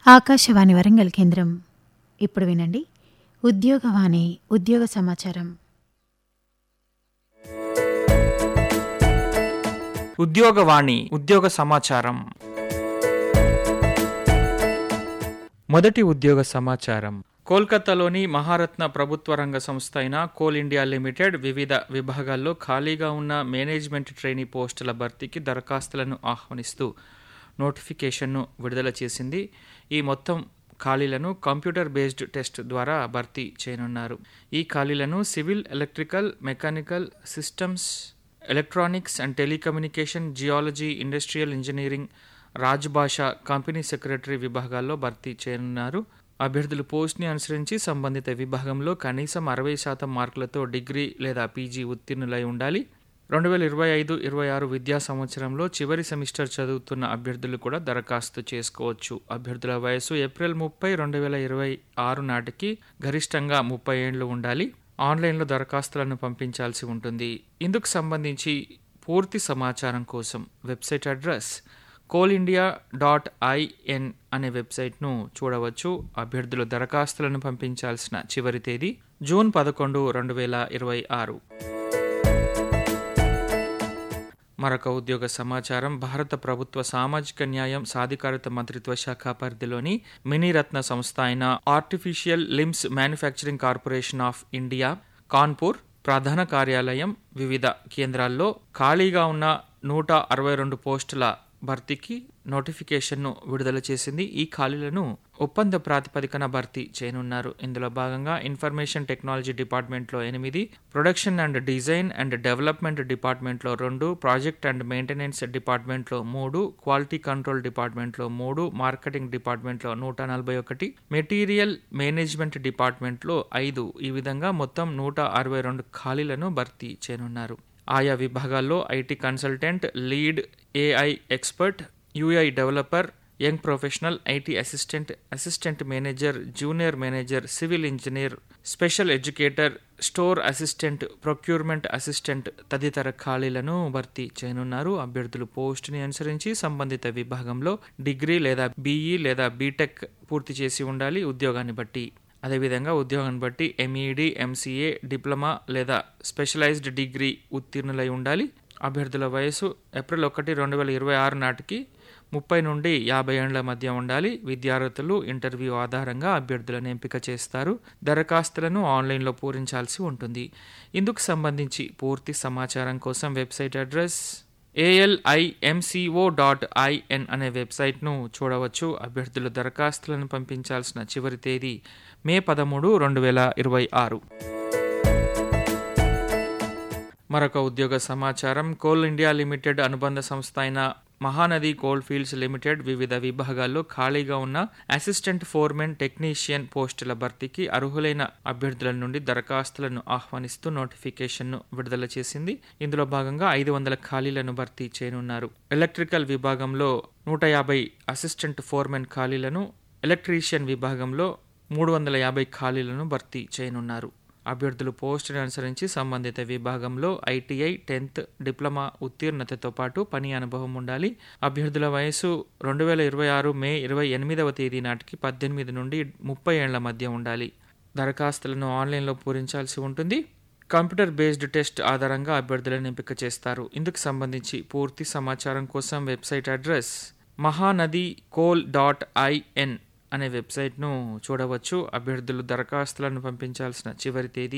ఆకాశవాణి వరంగల్ కేంద్రం ఇప్పుడు వినండి ఉద్యోగవాణి ఉద్యోగ సమాచారం ఉద్యోగవాణి ఉద్యోగ సమాచారం మొదటి ఉద్యోగ సమాచారం కోల్కతాలోని మహారత్న ప్రభుత్వ రంగ సంస్థ అయిన కోల్ ఇండియా లిమిటెడ్ వివిధ విభాగాల్లో ఖాళీగా ఉన్న మేనేజ్మెంట్ ట్రైనీ పోస్టుల భర్తీకి దరఖాస్తులను ఆహ్వానిస్తూ నోటిఫికేషన్ను విడుదల చేసింది ఈ మొత్తం ఖాళీలను కంప్యూటర్ బేస్డ్ టెస్ట్ ద్వారా భర్తీ చేయనున్నారు ఈ ఖాళీలను civil electrical mechanical systems electronics and telecommunication geology industrial engineering Rajbhasha company secretary విభాగాల్లో భర్తీ చేయనున్నారు అభ్యర్థులు పోస్ట్ని అనుసరించి సంబంధిత విభాగంలో కనీసం అరవై శాతం మార్కులతో డిగ్రీ లేదా పీజీ ఉత్తీర్ణులై ఉండాలి రెండు వేల ఇరవై ఐదు ఇరవై ఆరు విద్యా సంవత్సరంలో చివరి సెమిస్టర్ చదువుతున్న అభ్యర్థులు కూడా దరఖాస్తు చేసుకోవచ్చు అభ్యర్థుల వయసు ఏప్రిల్ ముప్పై రెండు వేల ఇరవై ఆరు నాటికి గరిష్టంగా ముప్పై ఏండ్లు ఉండాలి ఆన్లైన్లో దరఖాస్తులను పంపించాల్సి ఉంటుంది ఇందుకు సంబంధించి పూర్తి సమాచారం కోసం website address coal India dot IN అనే వెబ్సైట్ను చూడవచ్చు అభ్యర్థులు దరఖాస్తులను పంపించాల్సిన చివరి తేదీ జూన్ పదకొండు రెండు వేల ఇరవై ఆరు మరొక ఉద్యోగ సమాచారం భారత ప్రభుత్వ సామాజిక న్యాయం సాధికారత మంత్రిత్వ శాఖ పరిధిలోని మినీరత్న సంస్థ అయిన artificial limbs manufacturing corporation of India Kanpur ప్రధాన కార్యాలయం వివిధ కేంద్రాల్లో ఖాళీగా ఉన్న నూట అరవై రెండు పోస్టుల భర్తీకి నోటిఫికేషన్ను విడుదల చేసింది ఈ ఖాళీలను ఒప్పంద ప్రాతిపదికన భర్తీ చేయనున్నారు ఇందులో భాగంగా ఇన్ఫర్మేషన్ టెక్నాలజీ డిపార్ట్మెంట్లో ఎనిమిది production and design and development డిపార్ట్మెంట్లో రెండు ప్రాజెక్ట్ అండ్ మెయింటెనెన్స్ డిపార్ట్మెంట్లో మూడు క్వాలిటీ కంట్రోల్ డిపార్ట్మెంట్లో మూడు మార్కెటింగ్ డిపార్ట్మెంట్లో నూట నలభై ఒకటి మెటీరియల్ మేనేజ్మెంట్ డిపార్ట్మెంట్లో ఐదు ఈ విధంగా మొత్తం నూట అరవై రెండు ఖాళీలను భర్తీ చేయనున్నారు ఆయా విభాగాల్లో IT consultant lead AI expert UI developer young professional IT assistant assistant manager junior manager civil engineer special educator store assistant procurement assistant తదితర ఖాళీలను భర్తీ చేయనున్నారు అభ్యర్థులు పోస్టుని అనుసరించి సంబంధిత విభాగంలో డిగ్రీ లేదా బీఈ లేదా బీటెక్ పూర్తి చేసి ఉండాలి ఉద్యోగాన్ని బట్టి అదేవిధంగా ఉద్యోగాన్ని బట్టి ఎంఈడి ఎంసీఏ డిప్లొమా లేదా స్పెషలైజ్డ్ డిగ్రీ ఉత్తీర్ణులై ఉండాలి అభ్యర్థుల వయసు ఏప్రిల్ ఒకటి రెండు వేల ఇరవై ఆరు నాటికి ముప్పై నుండి యాభై ఏళ్ల మధ్య ఉండాలి విద్యార్థులు ఇంటర్వ్యూ ఆధారంగా అభ్యర్థులను ఎంపిక చేస్తారు దరఖాస్తులను ఆన్లైన్లో పూరించాల్సి ఉంటుంది ఇందుకు సంబంధించి పూర్తి సమాచారం కోసం website address ALIMCO dot IN అనే వెబ్సైట్ను చూడవచ్చు అభ్యర్థులు దరఖాస్తులను పంపించాల్సిన చివరి తేదీ మే పదమూడు రెండు వేల ఇరవై ఆరు మరొక ఉద్యోగ సమాచారం కోల్ ఇండియా లిమిటెడ్ అనుబంధ సంస్థ అయిన మహానది కోల్ ఫీల్డ్స్ లిమిటెడ్ వివిధ విభాగాల్లో ఖాళీగా ఉన్న అసిస్టెంట్ ఫోర్మెన్ టెక్నీషియన్ పోస్టుల భర్తీకి అర్హులైన అభ్యర్థుల నుండి దరఖాస్తులను ఆహ్వానిస్తూ నోటిఫికేషన్ను విడుదల చేసింది ఇందులో భాగంగా ఐదు వందల ఖాళీలను భర్తీ చేయనున్నారు ఎలక్ట్రికల్ విభాగంలో నూట యాభై అసిస్టెంట్ ఫోర్మెన్ ఖాళీలను ఎలక్ట్రీషియన్ విభాగంలో మూడు వందల యాభై ఖాళీలను భర్తీ చేయనున్నారు అభ్యర్థులు పోస్టును అనుసరించి సంబంధిత విభాగంలో ఐటీఐ టెన్త్ డిప్లొమా ఉత్తీర్ణతతో పాటు పని అనుభవం ఉండాలి అభ్యర్థుల వయసు రెండు వేల ఇరవై ఆరు మే ఇరవై ఎనిమిదవ తేదీ నాటికి పద్దెనిమిది నుండి ముప్పై ఏళ్ల మధ్య ఉండాలి దరఖాస్తులను ఆన్లైన్లో పూరించాల్సి ఉంటుంది కంప్యూటర్ బేస్డ్ టెస్ట్ ఆధారంగా అభ్యర్థులను ఎంపిక చేస్తారు ఇందుకు సంబంధించి పూర్తి సమాచారం కోసం website address Mahanadi coal dot IN అనే వెబ్సైట్ను చూడవచ్చు అభ్యర్థులు దరఖాస్తులను పంపించాల్సిన చివరి తేదీ